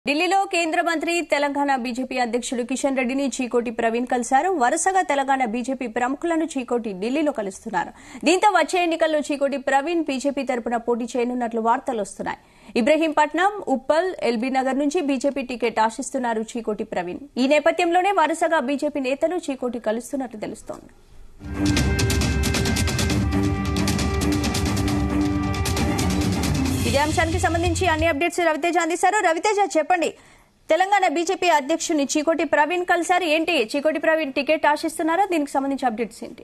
ఢిల్లీలో కేంద్ర మంత్రి తెలంగాణ బీజేపీ అధ్యక్షుడు కిషన్ రెడ్డిని చీకోటి ప్రవీణ్ కలిశారు వరుసగా తెలంగాణ బీజేపీ ప్రముఖులను చీకోటి ఢిల్లీలో కలుస్తున్నారు దీంతో వచ్చే ఎన్నికల్లో చీకోటి ప్రవీణ్ బీజేపీ తరపున పోటీ చేయనున్నట్లు వార్తలు వస్తున్నాయి ఇబ్రహీంపట్నం ఉప్పల్ ఎల్బీ నగర్ నుంచి బీజేపీ టికెట్ ఆశిస్తున్నారు చీకోటి ప్రవీణ్ ఈ నేపథ్యంలోనే వరుసగా బీజేపీ నేతలు చీకోటి కలుస్తున్నట్లు తెలుస్తోంది ఇదే అంశానికి సంబంధించి అన్ని అప్డేట్స్ రవితేజ అందిస్తారు రవితేజ చెప్పండి తెలంగాణ బీజేపీ అధ్యక్షుని చీకోటి ప్రవీణ్ కలిసారు ఏంటి చీకోటి ప్రవీణ్ టికెట్ ఆశిస్తున్నారా దీనికి సంబంధించి అప్డేట్స్ ఏంటి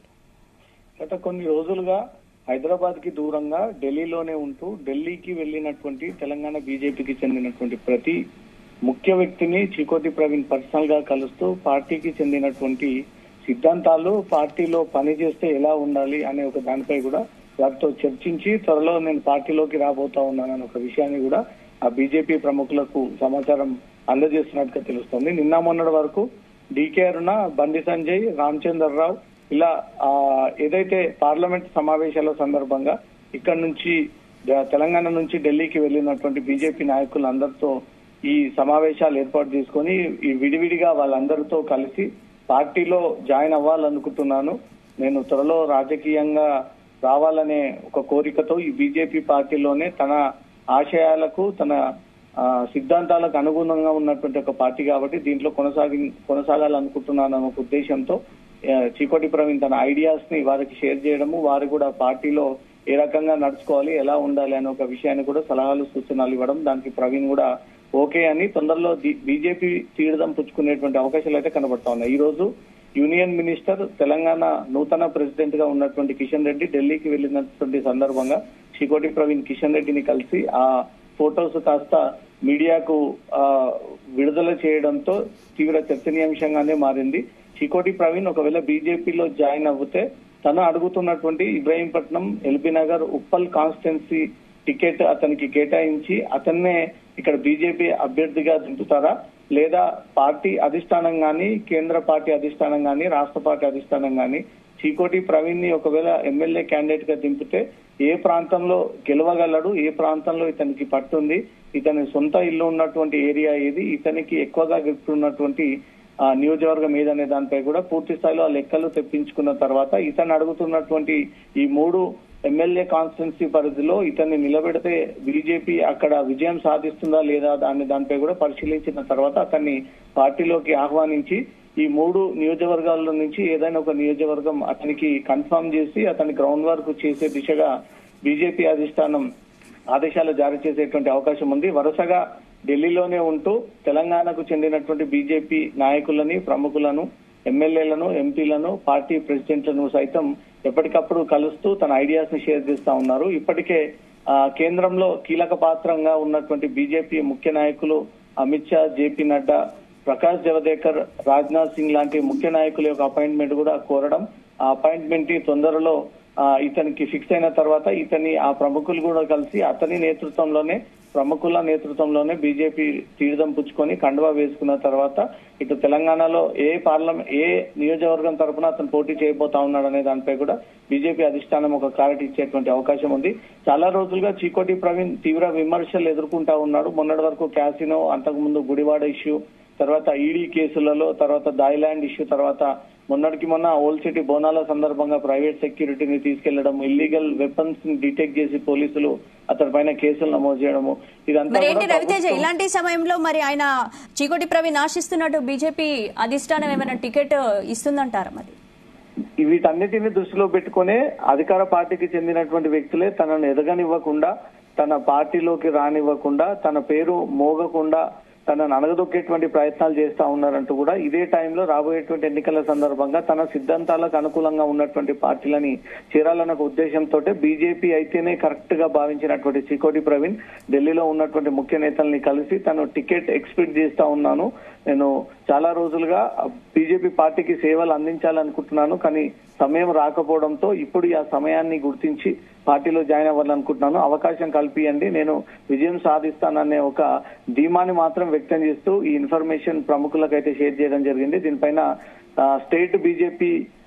గత కొన్ని రోజులుగా హైదరాబాద్ కి దూరంగా ఢిల్లీలోనే ఉంటూ ఢిల్లీకి వెళ్ళినటువంటి తెలంగాణ బీజేపీకి చెందినటువంటి ప్రతి ముఖ్య వ్యక్తిని చీకోటి ప్రవీణ్ పర్సనల్ గా కలుస్తూ పార్టీకి చెందినటువంటి సిద్ధాంతాలు పార్టీలో పనిచేస్తే ఎలా ఉండాలి అనే ఒక దానిపై కూడా వారితో చర్చించి త్వరలో నేను పార్టీలోకి రాబోతా ఉన్నానని ఒక విషయాన్ని కూడా ఆ బీజేపీ ప్రముఖులకు సమాచారం అందజేస్తున్నట్టుగా తెలుస్తోంది నిన్న మొన్నటి వరకు డీకే అరుణ బండి సంజయ్ రామచంద్రరావు ఇలా ఆ ఏదైతే పార్లమెంట్ సమావేశాల సందర్భంగా ఇక్కడ నుంచి ద- తెలంగాణ నుంచి ఢిల్లీకి వెళ్ళినటువంటి బీజేపీ నాయకులందరితో ఈ సమావేశాలు ఏర్పాటు చేసుకొని ఈ విడివిడిగా వాళ్ళందరితో కలిసి పార్టీలో జాయిన్ అవ్వాలనుకుంటున్నాను నేను త్వరలో రాజకీయంగా రావాలనే ఒక కోరికతో ఈ బీజేపీ పార్టీలోనే తన ఆశయాలకు తన ఆ, సిద్ధాంతాలకు అనుగుణంగా ఉన్నటువంటి ఒక పార్టీ కాబట్టి దీంట్లో కొనసాగి కొనసాగాలనుకుంటున్నాను అనే ఒక ఉద్దేశంతో ఆ, చీకోటి ప్రవీణ్ తన ఐడియాస్ ని వారికి షేర్ చేయడము వారు కూడా పార్టీలో ఏ రకంగా నడుచుకోవాలి ఎలా ఉండాలి అనే ఒక విషయాన్ని కూడా సలహాలు సూచనలు ఇవ్వడం దానికి ప్రవీణ్ కూడా ఓకే అని తొందరలో బీజేపీ తీయడం పుచ్చుకునేటువంటి అవకాశాలు అయితే కనబడతా ఉన్నాయి ఈ రోజు యూనియన్ మినిస్టర్ తెలంగాణ నూతన ప్రెసిడెంట్ గా ఉన్నటువంటి కిషన్ రెడ్డి ఢిల్లీకి వెళ్ళినటువంటి సందర్భంగా చికోటి ప్రవీణ్ కిషన్ రెడ్డిని కలిసి ఆ ఫోటోస్ కాస్త మీడియాకు ఆ, విడుదల చేయడంతో తీవ్ర చర్చనీయాంశంగానే మారింది చికోటి ప్రవీణ్ ఒకవేళ బీజేపీలో జాయిన్ అవుతే తను అడుగుతున్నటువంటి Ibrahimpatnam LB Nagar Uppal constituency ticket అతనికి కేటాయించి అతన్నే ఇక్కడ బీజేపీ అభ్యర్థిగా దింపుతారా లేదా పార్టీ అధిష్టానం గాని కేంద్ర పార్టీ అధిష్టానం గాని రాష్ట్ర పార్టీ అధిష్టానం గాని చీకోటి ప్రవీణ్ ని ఒకవేళ ఎమ్మెల్యే క్యాండిడేట్ గా దింపితే ఏ ప్రాంతంలో గెలవగలడు ఏ ప్రాంతంలో ఇతనికి పట్టుంది ఇతని సొంత ఇల్లు ఉన్నటువంటి ఏరియా ఏది ఇతనికి ఎక్కువగా ఉన్నటువంటి ఆ నియోజకవర్గం ఏదనే దానిపై కూడా పూర్తి స్థాయిలో ఆ లెక్కలు తెప్పించుకున్న తర్వాత ఇతను అడుగుతున్నటువంటి ఈ మూడు ఎమ్మెల్యే కాన్స్టిట్యున్సీ పరిధిలో ఇతన్ని నిలబెడితే బీజేపీ అక్కడ విజయం సాధిస్తుందా లేదా దాన్ని దానిపై కూడా పరిశీలించిన తర్వాత అతన్ని పార్టీలోకి ఆహ్వానించి ఈ మూడు నియోజకవర్గాల నుంచి ఏదైనా ఒక నియోజకవర్గం అతనికి కన్ఫర్మ్ చేసి అతని గ్రౌండ్ వర్క్ చేసే దిశగా బీజేపీ అధిష్టానం ఆదేశాలు జారీ చేసేటువంటి అవకాశం ఉంది వరుసగా ఢిల్లీలోనే ఉంటూ తెలంగాణకు చెందినటువంటి బీజేపీ నాయకులని ప్రముఖులను ఎమ్మెల్యేలను ఎంపీలను పార్టీ ప్రెసిడెంట్లను సైతం ఎప్పటికప్పుడు కలుస్తూ తన ఐడియాస్ ని షేర్ చేస్తా ఉన్నారు ఇప్పటికే ఆ, కేంద్రంలో కీలక పాత్రంగా ఉన్నటువంటి బీజేపీ ముఖ్య నాయకులు అమిత్ షా జేపీ నడ్డా ప్రకాష్ జవదేకర్ రాజ్నాథ్ సింగ్ లాంటి ముఖ్య నాయకుల యొక్క అపాయింట్మెంట్ కూడా కోరడం ఆ అపాయింట్మెంట్ ని తొందరలో ఆ, ఇతనికి ఫిక్స్ అయిన తర్వాత ఇతని ఆ ప్రముఖులు కూడా కలిసి అతని నేతృత్వంలోనే ప్రముఖుల నేతృత్వంలోనే బీజేపీ తీర్థం పుచ్చుకొని కండువా వేసుకున్న తర్వాత ఇటు తెలంగాణలో ఏ పార్లమెంట్ ఏ నియోజకవర్గం తరపున అతను పోటీ చేయబోతా ఉన్నాడు అనే దానిపై కూడా బీజేపీ అధిష్టానం ఒక క్లారిటీ ఇచ్చేటువంటి అవకాశం ఉంది చాలా రోజులుగా చీకోటి ప్రవీణ్ తీవ్ర విమర్శలు ఎదుర్కొంటా ఉన్నాడు మొన్నటి వరకు క్యాసినో అంతకుముందు గుడివాడ ఇష్యూ తర్వాత ఈడీ కేసులలో తర్వాత దాయిలాండ్ ఇష్యూ తర్వాత మొన్నటికి మొన్న ఓల్డ్ సిటీ బోనాల సందర్భంగా ప్రైవేట్ సెక్యూరిటీని తీసుకెళ్లడం ఇల్లీగల్ వెపన్స్ ని డిటెక్ట్ చేసి పోలీసులు అతని పైన కేసులు నమోదు చేయడము ఇదంతా మరి ఏంటి కూడా రవితేజ ప్రభుత్వం- ఇలాంటి సమయంలో మరి ఆయన చీకోటి ప్రవీణ్ ఆశిస్తున్నట్టు బీజేపీ అధిష్టానం ఏమైనా టికెట్ ఇస్తుందంటారా మరి వీటన్నిటిని దృష్టిలో పెట్టుకునే అధికార పార్టీకి చెందినటువంటి వ్యక్తులే తనను ఎదగనివ్వకుండా తన పార్టీలోకి రానివ్వకుండా తన పేరు మోగకుండా తనను అణగదొక్కేటువంటి ప్రయత్నాలు చేస్తా ఉన్నారంటూ కూడా ఇదే టైంలో రాబోయేటువంటి ఎన్నికల సందర్భంగా తన సిద్ధాంతాలకు అనుకూలంగా ఉన్నటువంటి పార్టీలని చేరాలన్న ఒక ఉద్దేశంతో బీజేపీ అయితేనే కరెక్ట్ గా భావించినటువంటి చికోటి ప్రవీణ్ ఢిల్లీలో ఉన్నటువంటి ముఖ్య నేతల్ని కలిసి తను టికెట్ ఎక్స్పెక్ట్ చేస్తా ఉన్నాను నేను చాలా రోజులుగా బీజేపీ పార్టీకి సేవలు అందించాలనుకుంటున్నాను కానీ సమయం రాకపోవడంతో ఇప్పుడు ఆ సమయాన్ని గుర్తించి పార్టీలో జాయిన్ అవ్వాలనుకుంటున్నాను అవకాశం కల్పియండి నేను విజయం సాధిస్తాననే ఒక ధీమాని మాత్రం వ్యక్తం చేస్తూ ఈ ఇన్ఫర్మేషన్ ప్రముఖులకైతే షేర్ చేయడం జరిగింది దీనిపైన ఆ, స్టేట్ బీజేపీ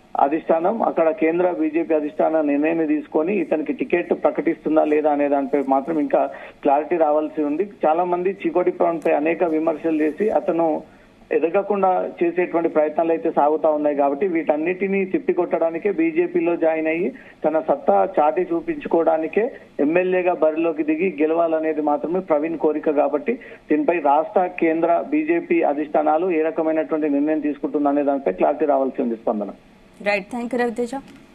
అధిష్టానం అక్కడ కేంద్ర బీజేపీ అధిష్టానం నిర్ణయం తీసుకొని ఇతనికి టికెట్ ప్రకటిస్తుందా లేదా అనే దానిపై మాత్రం ఇంకా క్లారిటీ రావాల్సి ఉంది చాలా మంది చీకోటి పవన్ పై అనేక విమర్శలు చేసి అతను ఎదగకుండా చేసేటువంటి ప్రయత్నాలు అయితే సాగుతా ఉన్నాయి కాబట్టి వీటన్నిటినీ తిప్పికొట్టడానికే బీజేపీలో జాయిన్ అయ్యి తన సత్తా చాటి చూపించుకోవడానికే ఎమ్మెల్యేగా బరిలోకి దిగి గెలవాలనేది మాత్రమే ప్రవీణ్ కోరిక కాబట్టి దీనిపై రాష్ట్ర కేంద్ర బీజేపీ అధిష్టానాలు ఏ రకమైనటువంటి నిర్ణయం తీసుకుంటుందనే దానిపై క్లారిటీ రావాల్సి ఉంది స్పందన రైట్ థ్యాంక్ యూ రవితేజ